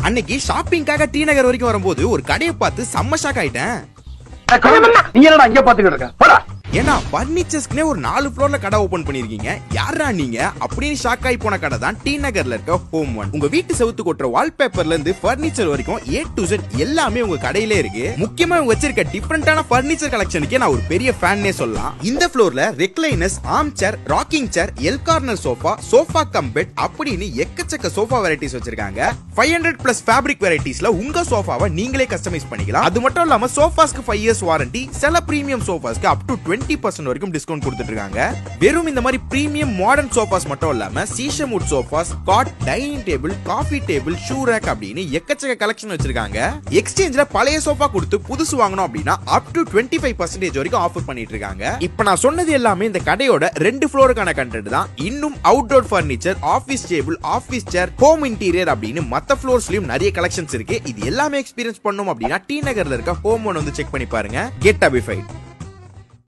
அன்னைக்கு ஷாப்பிங்காக டி நகர் வரைக்கும் வரும்போது ஒரு கடையை பார்த்து செம்ம ஷாக் ஆயிட்டேன் நீ என்னடா இங்க பாத்துக்கிட்டு இருக்க போடா ஏன்னா பர்னிச்சர்ஸ்க்குனே ஒரு நாலு ஃப்ளோர்ல கடை ஓபன் பண்ணிருக்கீங்க யாரா நீங்க அப்படின்னு ஷாக் ஆகி போன கடை தான் டி நகர்ல இருக்க ஹோம் ஒன் உங்க வீட்டு செவுத்து கொட்டுற வால்பேப்பர்ல இருந்து பர்னிச்சர் வரைக்கும் ஏ டு Z எல்லாமே உங்க கடையிலே இருக்கு முக்கியமா இவங்க வச்சிருக்க டிஃபரெண்டான பர்னிச்சர் கலெக்ஷனுக்கே நான் ஒரு பெரிய ஃபேன்னே சொல்லலாம் இந்த ஃப்ளோர்ல recliners arm chair rocking chair L corner sofa sofa cum bed அப்படின்னு எக்கச்சக்க சோஃபா வெரைட்டிஸ் வச்சிருக்காங்க ஃபைவ் ஹண்ட்ரட் பிளஸ் ஃபேப்ரிக் வெரைட்டிஸ்ல உங்க சோஃபாவை நீங்களே கஸ்டமைஸ் பண்ணிக்கலாம் அது மட்டும் இல்லாம சோஃபாஸ்க்கு ஃபைவ் இயர்ஸ் வாரண்டி சில பிரீமியம் சோஃபாஸ்க்கு அப் டு டுவெண்ட்டி பர்சன்ட் வரைக்கும் டிஸ்கவுண்ட் கொடுத்துட்டு இருக்காங்க வெறும் இந்த மாதிரி பிரீமியம் மாடர்ன் சோஃபாஸ் மட்டும் இல்லாம சீஷமுட் sofas cot dining table coffee table shoe rack அப்படின்னு எக்கச்சக்க கலெக்ஷன் வச்சிருக்காங்க எக்ஸ்சேஞ்ச்ல பழைய சோஃபா கொடுத்து புதுசு வாங்கணும் அப்படின்னா up to twenty five percentage வரைக்கும் ஆஃபர் பண்ணிட்டு இருக்காங்க இப்போ நான் சொன்னது எல்லாமே இந்த கடையோட ரெண்டு ஃப்ளோருக்கான கண்டென்ட் தான் இன்னும் outdoor furniture office table office chair home interior அப்படின்னு மத்த ஃப்ளோர்ஸ்லயும் நிறைய கலெக்ஷன்ஸ் இருக்கு இது எல்லாமே எக்ஸ்பீரியன்ஸ் பண்ணணும் அப்படின்னா டி நகர்ல இருக்க ஹோம் ஒன் வந்து செக் பண்ணி பாருங்க கெட் அபிஃபைட்